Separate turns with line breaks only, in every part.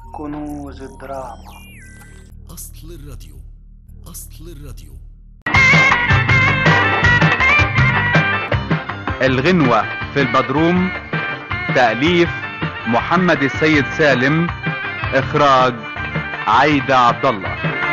كنوز الدراما
أصل الراديو أصل الراديو
الغنوة في البدروم تأليف محمد السيد سالم إخراج عايدة عبد الله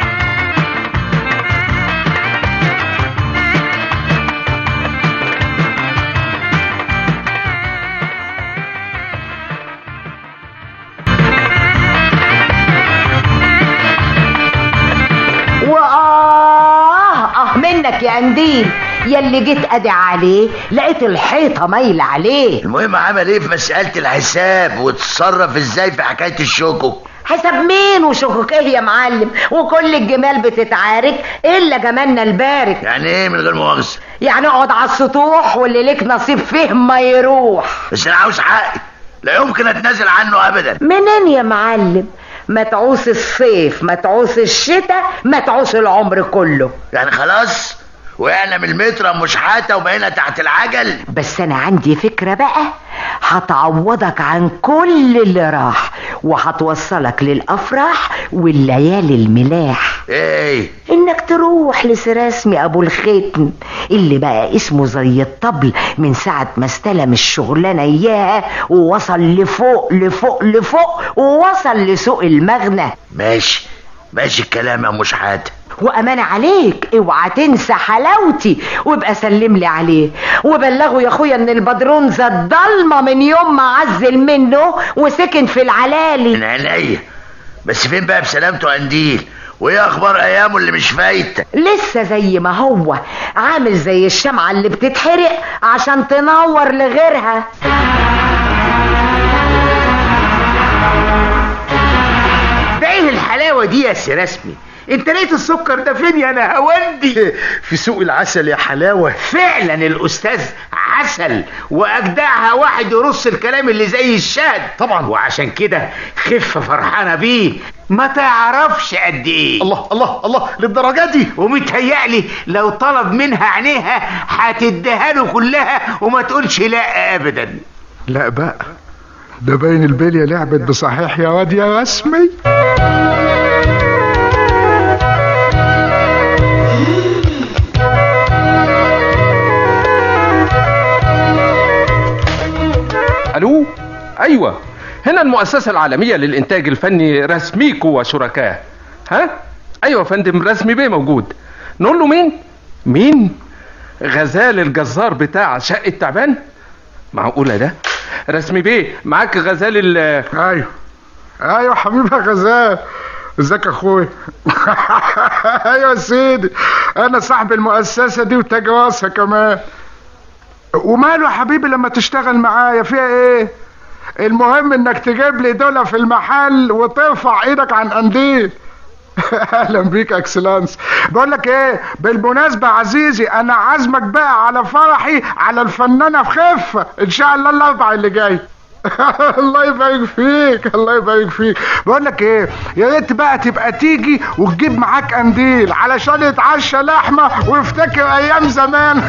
وآه آه منك يا قنديل يلي جيت أدي عليه لقيت الحيطة مايلة عليه
المهم عمل ايه في مسألة الحساب وتصرف ازاي في حكاية الشوكو
حساب مين وشكوك ايه يا معلم وكل الجمال بتتعارك الا جمالنا البارك
يعني ايه من غير مؤاخذة
يعني اقعد على السطوح واللي ليك نصيب فيه ما يروح
بس انا عاوز حقي لا يمكن اتنازل عنه ابدا
منين يا معلم ما تعوس الصيف ما تعوس الشتاء ما تعوس العمر كله
يعني خلاص وقعنا من المتر مش حاتة وبقينا تحت العجل
بس انا عندي فكرة بقى هتعوضك عن كل اللي راح وهتوصلك للافراح والليالي الملاح
ايه
انك تروح لسراسمي ابو الختم اللي بقى اسمه زي الطبل من ساعة ما استلم الشغلانة اياها ووصل لفوق لفوق لفوق ووصل لسوق المغنى
ماشي ماشي الكلام يا مش حاتة
وامان عليك اوعى تنسى حلاوتي وابقى سلم لي عليه وبلغه يا اخويا ان البدرون زاد ضلمه من يوم ما عزل منه وسكن في العلالي
من عينيا بس فين بقى بسلامته قنديل وايه اخبار ايامه اللي مش فايته
لسه زي ما هو عامل زي الشمعة اللي بتتحرق عشان تنور لغيرها
ده ايه الحلاوه دي يا سي رسمي انت لقيت السكر ده فين يا نهاوندي
في سوق العسل يا حلاوة
فعلا الاستاذ عسل واجدعها واحد يرص الكلام اللي زي الشهد
طبعا.
وعشان كده خفه فرحانه بيه ما تعرفش قد ايه
الله الله الله للدرجة دي
ومتهيألي لو طلب منها عينيها هتديها له كلها وما تقولش لا ابدا
لا بقى ده باين البلية لعبت بصحيح يا واد يا رسمي
الو ايوه هنا المؤسسه العالميه للانتاج الفني رسميكو وشركاه ها ايوه يا فندم رسمي بيه موجود نقول له مين مين غزال الجزار بتاع شقه تعبان معقوله ده رسمي بيه معاك غزال ال
ايوه ايوه حبيبي يا غزال ازيك يا اخويا ايوه يا سيدي انا صاحب المؤسسه دي وتاج راسها كمان وماله يا حبيبي لما تشتغل معايا فيها ايه المهم انك تجيب لي دولة في المحل وترفع ايدك عن قنديل اهلا بيك يا اكسلانس بقول لك ايه بالمناسبه عزيزي انا عازمك بقى على فرحي على الفنانه في خفه ان شاء الله الاربع اللي جاي الله يبارك فيك الله يبارك فيك بقول لك ايه يا ريت بقى تبقى تيجي وتجيب معاك قنديل علشان يتعشى لحمه ويفتكر ايام زمان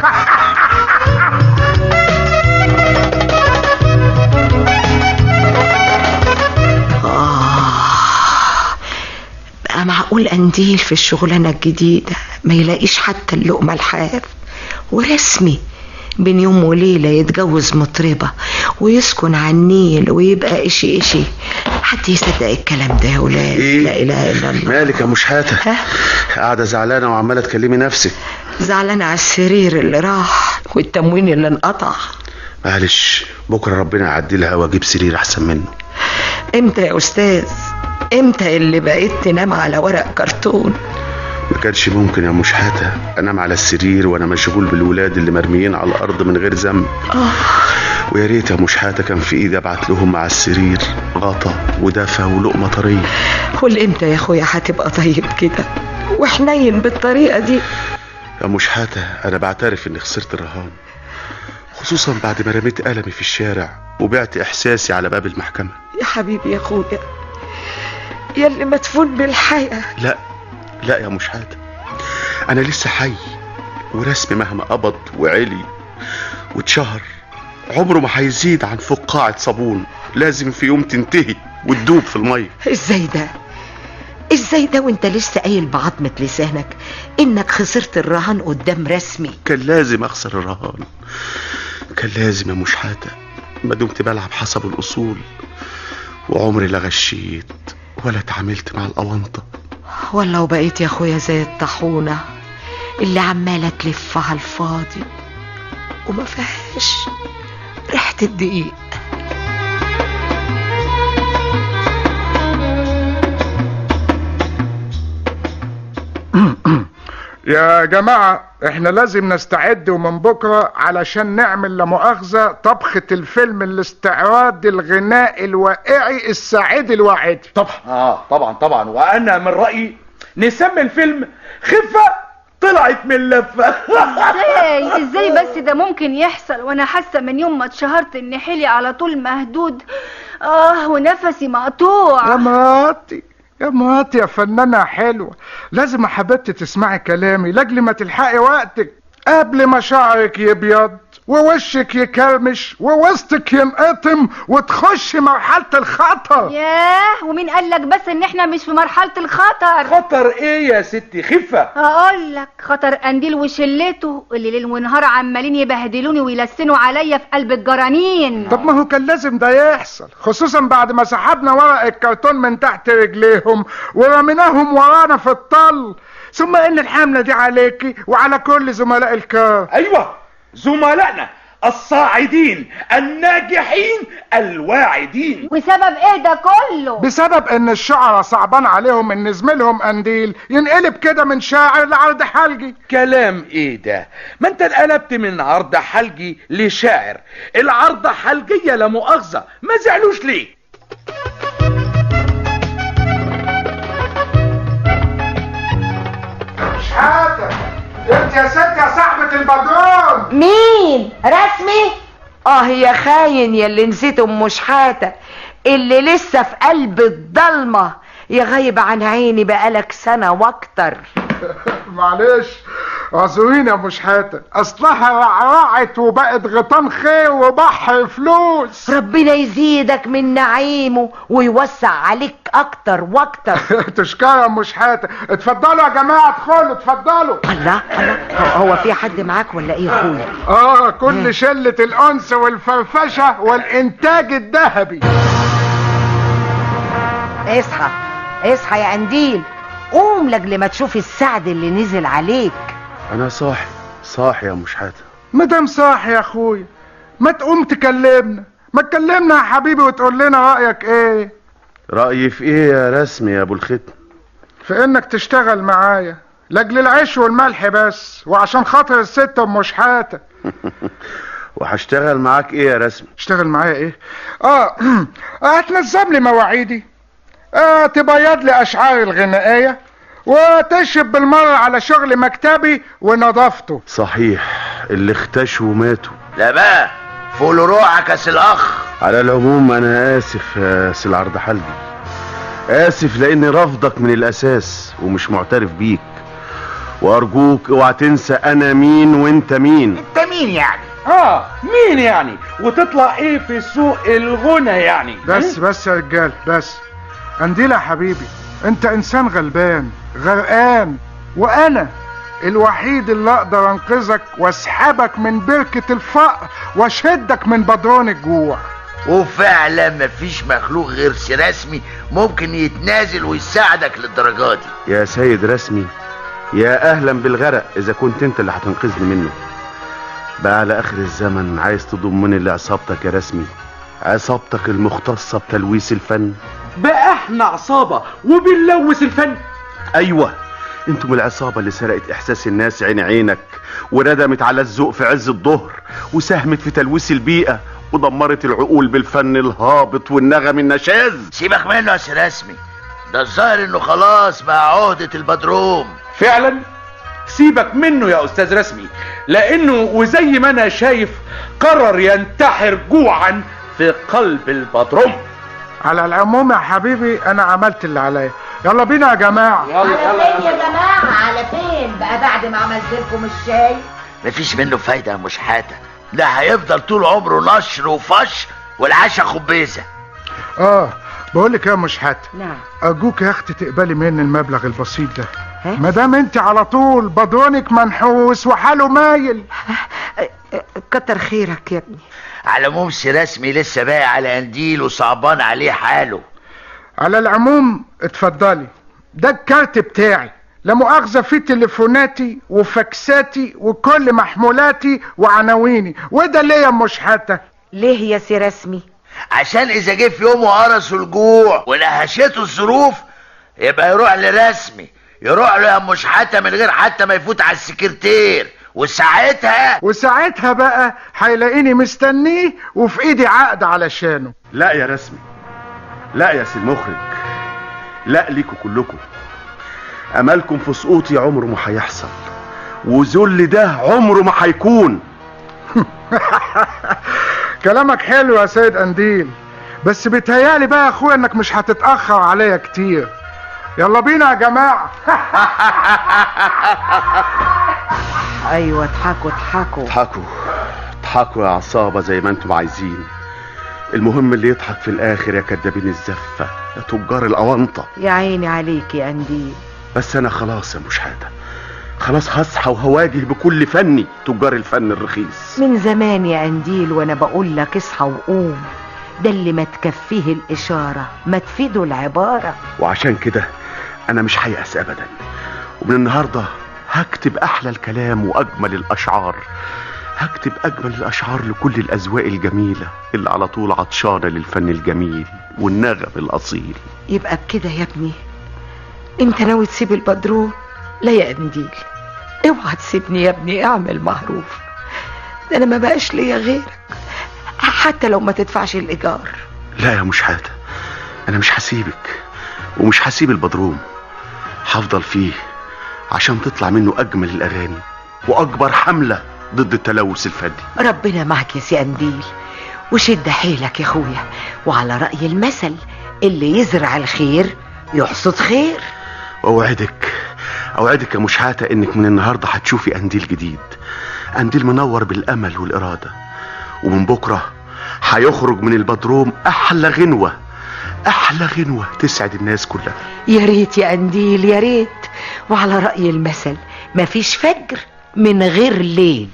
بقى معقول قنديل في الشغلانة الجديدة ما يلاقيش حتى اللقمة الحاف ورسمي بين يوم وليلة يتجوز مطربة ويسكن على النيل ويبقى إشي إشي حد يصدق الكلام ده يا ولاد
إيه؟
لا إله إلا الله
مالك يا مش حاتة
ها؟
قاعدة زعلانة وعمالة تكلمي نفسك
زعلانة على السرير اللي راح والتموين اللي انقطع
معلش بكرة ربنا يعدلها واجيب سرير احسن منه
امتى يا أستاذ امتى اللي بقيت تنام على ورق كرتون
ما كانش ممكن يا مش حاتة انام على السرير وانا مشغول بالولاد اللي مرميين على الارض من غير ذنب ويا ريت يا مش حاتة كان في ايدي ابعت لهم مع السرير غطا ودفى ولقمة طرية
والامتى يا اخويا هتبقى طيب كده وحنين بالطريقة دي
يا مش حاتة انا بعترف اني خسرت الرهان خصوصا بعد ما رميت قلمي في الشارع وبعت احساسي على باب المحكمة
يا حبيبي يا اخويا يا اللي مدفون بالحياة
لا لا يا مش حاتة انا لسه حي ورسمي مهما قبض وعلي واتشهر عمره ما هيزيد عن فقاعة صابون لازم في يوم تنتهي وتدوب في الميه
ازاي ده ازاي ده وانت لسه قايل بعظمة لسانك انك خسرت الرهان قدام رسمي
كان لازم اخسر الرهان كان لازم يا مشحاتة ما دمت بلعب حسب الاصول وعمري لا غشيت ولا اتعاملت مع الاونطه
ولا وبقيت يا اخويا زي الطاحونة اللي عمالة تلف على الفاضي وما فيهاش ريحة الدقيق
يا جماعة احنا لازم نستعد ومن بكرة علشان نعمل لمؤاخذة طبخة الفيلم الاستعراضي الغنائي الواقعي السعيد الواعدي
طبعا اه طبعا طبعا وانا من رايي نسمي الفيلم خفه طلعت من لفه
ازاي ازاي بس ده ممكن يحصل وانا حاسه من يوم ما اتشهرت ان حيلي على طول مهدود اه ونفسي مقطوع
يا مراتي يا مراتي يا فنانة حلوة لازم يا حبيبتي تسمعي كلامي لاجل ما تلحقي وقتك قبل ما شعرك يبيض ووشك يكرمش ووسطك ينقطم وتخش مرحلة الخطر
ياه ومين قال لك بس ان احنا مش في مرحله الخطر
خطر ايه يا ستي خفه
اقول لك خطر قنديل وشلته اللي ليل ونهار عمالين يبهدلوني ويلسنوا عليا في قلب الجرانين
طب ما هو كان لازم ده يحصل خصوصا بعد ما سحبنا ورق الكرتون من تحت رجليهم ورميناهم ورانا في الطل ثم ان الحملة دي عليكي وعلى كل زملاء الكار
ايوه زملائنا الصاعدين الناجحين الواعدين
وسبب ايه ده كله
بسبب ان الشعراء صعبان عليهم ان زميلهم قنديل ينقلب كده من شاعر لعرض حلجي
كلام ايه ده ما انت اتقلبت من عرض حلجي لشاعر العرض حلجية لا مؤاخذة ما زعلوش ليه
مش حاجة انت يا ست يا صاحبة البدرون
مين رسمي اه يا خاين يا اللي نسيت ام مشحاتة اللي لسه في قلب الضلمة يا غايب عن عيني بقالك سنة واكتر
معلش اعذريني يا مش حاتة اصلها رعرعت وبقت غطان خير وبحر فلوس
ربنا يزيدك من نعيمه ويوسع عليك اكتر واكتر
تشكرا مش حاتة اتفضلوا يا جماعة ادخلوا اتفضلوا
الله الله هو, هو في حد معاك ولا ايه يا اخويا
اه كل شلة الانس والفرفشة والانتاج الذهبي
اصحى اصحى يا قنديل قوم لاجل ما تشوف السعد اللي نزل عليك
انا صاحي صاحي يا مشحاتة
مدام صاحي يا اخويا ما تقوم تكلمنا ما تكلمنا يا حبيبي وتقول لنا رأيك ايه
رأيي في ايه يا رسمي يا ابو الختم
في انك تشتغل معايا لاجل العيش والملح بس وعشان خاطر الست ام مشحاتة
وهشتغل معاك ايه يا رسمي
اشتغل معايا ايه اه هتنظم لي مواعيدي آه تبيض لي اشعار الغنائية وتشرب بالمرة على شغل مكتبي ونظافته
صحيح اللي اختشوا ماتوا
لا بقى فول روحك يا سي الاخ
على العموم انا اسف يا سي العرض حلبي اسف لاني رافضك من الاساس ومش معترف بيك وارجوك اوعى تنسى انا مين وانت مين
انت مين يعني
اه مين يعني وتطلع ايه في سوق الغنى يعني
بس بس يا رجال بس قنديل يا حبيبي انت انسان غلبان غرقان وانا الوحيد اللي اقدر انقذك واسحبك من بركة الفقر واشدك من بدرون الجوع
وفعلا مفيش مخلوق غير سي رسمي ممكن يتنازل ويساعدك للدرجة دي
يا سيد رسمي يا اهلا بالغرق اذا كنت انت اللي هتنقذني منه بقى على اخر الزمن عايز تضمني لعصابتك يا رسمي عصابتك المختصة بتلويث الفن
بقى احنا عصابة وبنلوث الفن
ايوه انتم العصابة اللي سرقت احساس الناس عين عينك وندمت على الذوق في عز الظهر وساهمت في تلويث البيئة ودمرت العقول بالفن الهابط والنغم النشاز
سيبك منه يا سي رسمي ده الظاهر انه خلاص بقى عهدة البدروم
فعلا سيبك منه يا استاذ رسمي لانه وزي ما انا شايف قرر ينتحر جوعا في قلب البدروم
على العموم يا حبيبي انا عملت اللي عليا يلا بينا يا جماعة
على فين يا جماعة على فين بقى بعد ما عملت لكم الشاي
مفيش منه فايدة يا مش حاتة ده هيفضل طول عمره نشر وفش والعشا خبيزة
اه بقول لك يا مش حاتم
نعم
ارجوك يا اختي تقبلي مني المبلغ البسيط ده
ها؟
ما دام انت على طول بدونك منحوس وحاله مايل
كتر خيرك يا ابني
على العموم سي رسمي لسه باقي على قنديل وصعبان عليه حاله
على العموم اتفضلي ده الكارت بتاعي لا مؤاخذة فيه تليفوناتي وفاكساتي وكل محمولاتي وعناويني وده ليه يا مش حتى
ليه يا سي رسمي
عشان اذا جه في يوم وقرصه الجوع ونهشته الظروف يبقى يروح لرسمي يروح له يا مش حتى من غير حتى ما يفوت على السكرتير وساعتها
وساعتها بقى هيلاقيني مستنيه وفي ايدي عقد علشانه
لا يا رسمي لا يا سي المخرج لا ليكوا كلكم املكم في سقوطي عمره ما هيحصل وذل ده عمره ما هيكون
كلامك حلو يا سيد قنديل بس بيتهيالي بقى يا اخويا انك مش هتتاخر عليا كتير يلا بينا يا جماعه
ايوه اضحكوا اضحكوا
اضحكوا اضحكوا يا عصابة زي ما انتم عايزين المهم اللي يضحك في الاخر يا كدابين الزفة يا تجار الاونطة
يا عيني عليك يا قنديل
بس انا خلاص يا مشحاتة خلاص هصحى وهواجه بكل فني تجار الفن الرخيص
من زمان يا قنديل وانا بقول لك اصحى وقوم ده اللي ما تكفيه الاشاره ما تفيده العباره
وعشان كده انا مش هيأس ابدا ومن النهارده هكتب احلى الكلام واجمل الاشعار هكتب اجمل الاشعار لكل الاذواق الجميله اللي على طول عطشانه للفن الجميل والنغم الاصيل
يبقى بكده يا ابني انت ناوي تسيب البدروم لا يا قنديل اوعى تسيبني يا ابني اعمل معروف ده انا ما بقاش ليا غيرك حتى لو ما تدفعش الايجار
لا يا مشحاتة انا مش هسيبك ومش هسيب البدروم هفضل فيه عشان تطلع منه اجمل الاغاني واكبر حمله ضد التلوث الفردي
ربنا معك يا سي قنديل وشد حيلك يا اخويا وعلى رأي المثل اللي يزرع الخير يحصد خير
واوعدك اوعدك يا مشحاتة انك من النهارده هتشوفي قنديل جديد قنديل منور بالامل والاراده ومن بكره هيخرج من البدروم احلى غنوه احلى غنوه تسعد الناس كلها
يا ريت يا قنديل يا ريت وعلى رأي المثل مفيش فجر من غير ليل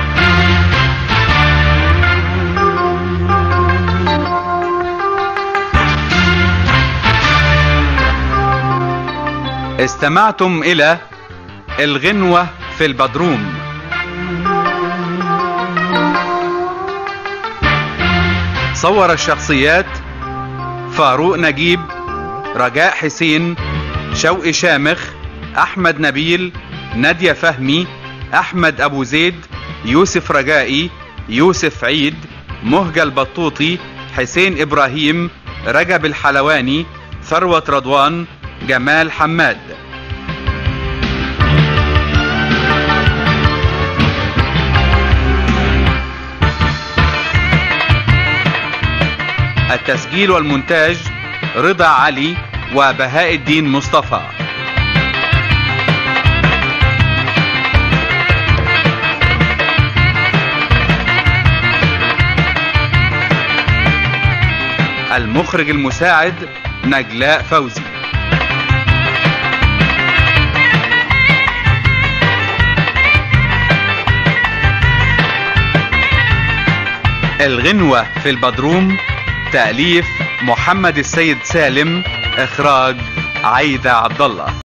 استمعتم إلى الغنوة في البدروم صور الشخصيات فاروق نجيب رجاء حسين شوقي شامخ أحمد نبيل نادية فهمي أحمد أبو زيد يوسف رجائي يوسف عيد مهجة البطوطي حسين إبراهيم رجب الحلواني ثروة رضوان جمال حماد التسجيل والمونتاج رضا علي وبهاء الدين مصطفى المخرج المساعد نجلاء فوزي الغنوة في البدروم تأليف محمد السيد سالم إخراج عايدة عبد الله